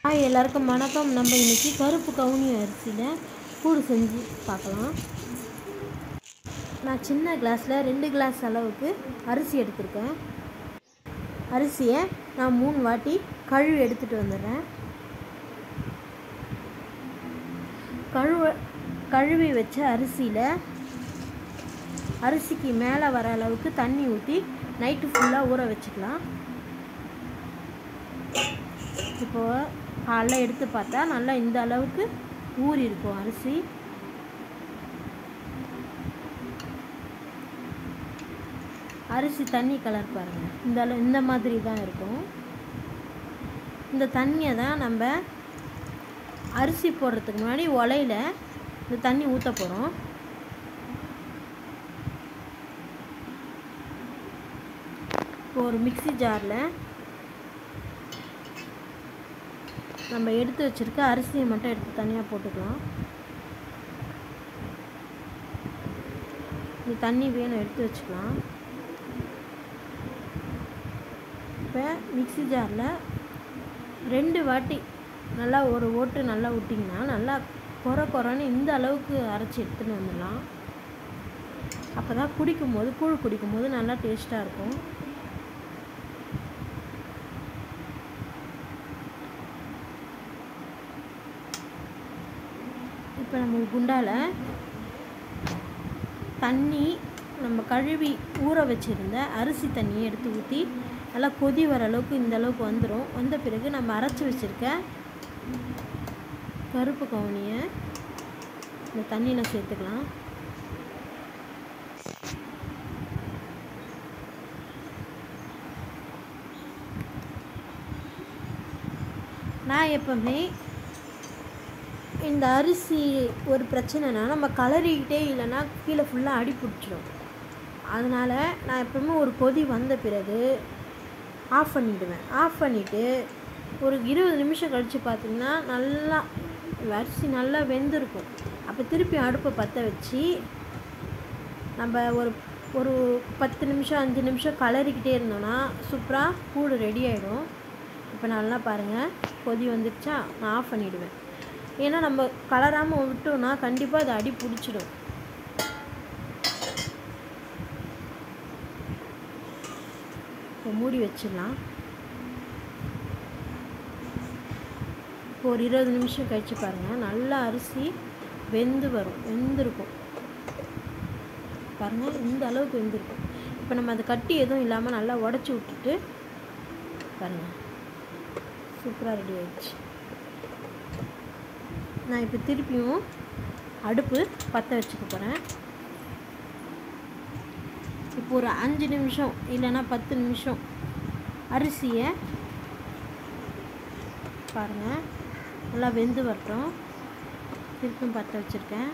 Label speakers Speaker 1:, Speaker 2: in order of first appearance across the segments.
Speaker 1: hi எல்லாருக்கும் வணக்கம் நம்ம இன்னைக்கு கருப்பு கவுனி அரிசியில் கூடு செஞ்சு பார்க்கலாம் நான் சின்ன கிளாஸில் ரெண்டு கிளாஸ் அளவுக்கு அரிசி எடுத்திருக்கேன் அரிசியை நான் மூணு வாட்டி கழுவி எடுத்துகிட்டு வந்துடுறேன் கழுவ கழுவி வச்ச அரிசியில் அரிசிக்கு மேலே வர அளவுக்கு தண்ணி ஊற்றி நைட்டு ஃபுல்லாக ஊற வச்சுக்கலாம் இப்போது காலைல எடுத்து பார்த்தா நல்லா இந்த அளவுக்கு ஊறி இருக்கும் அரிசி அரிசி தண்ணி கலர் பாருங்கள் இந்த அளவு இந்த மாதிரி தான் இருக்கும் இந்த தண்ணியை தான் நம்ம அரிசி போடுறதுக்கு முன்னாடி உலையில இந்த தண்ணி ஊற்ற போகிறோம் இப்போ ஒரு மிக்சி ஜாரில் நம்ம எடுத்து வச்சுருக்க அரிசியை மட்டும் எடுத்து தனியாக போட்டுக்கலாம் இந்த தண்ணி வேணும் எடுத்து வச்சுக்கலாம் இப்போ மிக்சி ஜாரில் ரெண்டு வாட்டி நல்லா ஒரு ஓட்டு நல்லா விட்டிங்கன்னா நல்லா குறை குறைன்னு இந்த அளவுக்கு அரைச்சி எடுத்துன்னு வந்துடலாம் அப்போ தான் குடிக்கும்போது கூழ் குடிக்கும்போது நல்லா டேஸ்ட்டாக இருக்கும் இப்போ நம்ம குண்டால தண்ணி நம்ம கழுவி ஊற வச்சுருந்த அரிசி தண்ணியை எடுத்து ஊற்றி நல்லா கொதி வர அளவுக்கு இந்த அளவுக்கு வந்துடும் வந்த பிறகு நம்ம அரைச்சி வச்சுருக்க கருப்பு கவுனியை இந்த தண்ணியில் சேர்த்துக்கலாம் நான் எப்பவுமே இந்த அரிசி ஒரு பிரச்சனைனா நம்ம கலரிக்கிட்டே இல்லைன்னா கீழே ஃபுல்லாக அடி பிடிச்சிடும் அதனால் நான் எப்பவுமே ஒரு கொதி வந்த பிறகு ஆஃப் பண்ணிவிடுவேன் ஆஃப் பண்ணிவிட்டு ஒரு இருபது நிமிஷம் கழித்து பார்த்திங்கன்னா நல்லா அரிசி நல்லா வெந்திருக்கும் அப்போ திருப்பி அடுப்பை பற்ற வச்சு நம்ம ஒரு ஒரு பத்து நிமிஷம் அஞ்சு நிமிஷம் கலரிக்கிட்டே இருந்தோன்னா சூப்பராக கூடு ரெடி ஆகிடும் இப்போ நல்லா பாருங்கள் கொதி வந்துடுச்சா நான் ஆஃப் பண்ணிவிடுவேன் ஏன்னா நம்ம கலராமல் விட்டோம்னா கண்டிப்பாக அது அடி பிடிச்சிடும் இப்போ மூடி வச்சிடலாம் இப்போ ஒரு இருபது நிமிஷம் கழிச்சு பாருங்கள் நல்லா அரிசி வெந்து வரும் வெந்திருக்கும் பாருங்கள் இந்த அளவுக்கு வெந்திருக்கும் இப்போ நம்ம அதை கட்டி எதுவும் இல்லாமல் நல்லா உடச்சி விட்டுட்டு பாருங்கள் சூப்பராக ரெடி ஆயிடுச்சு நான் இப்போ திருப்பியும் அடுப்பு பற்ற வச்சுக்க போகிறேன் இப்போ ஒரு அஞ்சு நிமிஷம் இல்லைன்னா பத்து நிமிஷம் அரிசியை பாருங்கள் நல்லா வெந்து வரட்டும் திருப்பியும் பற்ற வச்சுருக்கேன்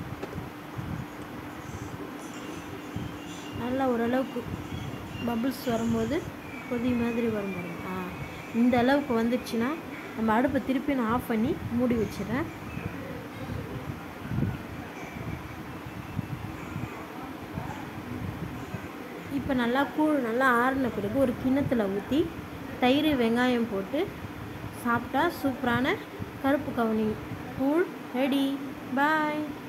Speaker 1: நல்லா ஓரளவுக்கு பபுள்ஸ் வரும்போது கொதி மாதிரி வரும் பாருங்க ஆ இந்த அளவுக்கு வந்துடுச்சுன்னா நம்ம அடுப்பை திருப்பி நான் ஆஃப் பண்ணி மூடி வச்சிடறேன் இப்போ நல்லா கூழ் நல்லா ஆறின பிறகு ஒரு கிண்ணத்தில் ஊற்றி தயிர் வெங்காயம் போட்டு சாப்பிட்டா சூப்பரான கருப்பு கவுனி கூழ் ரெடி பாய்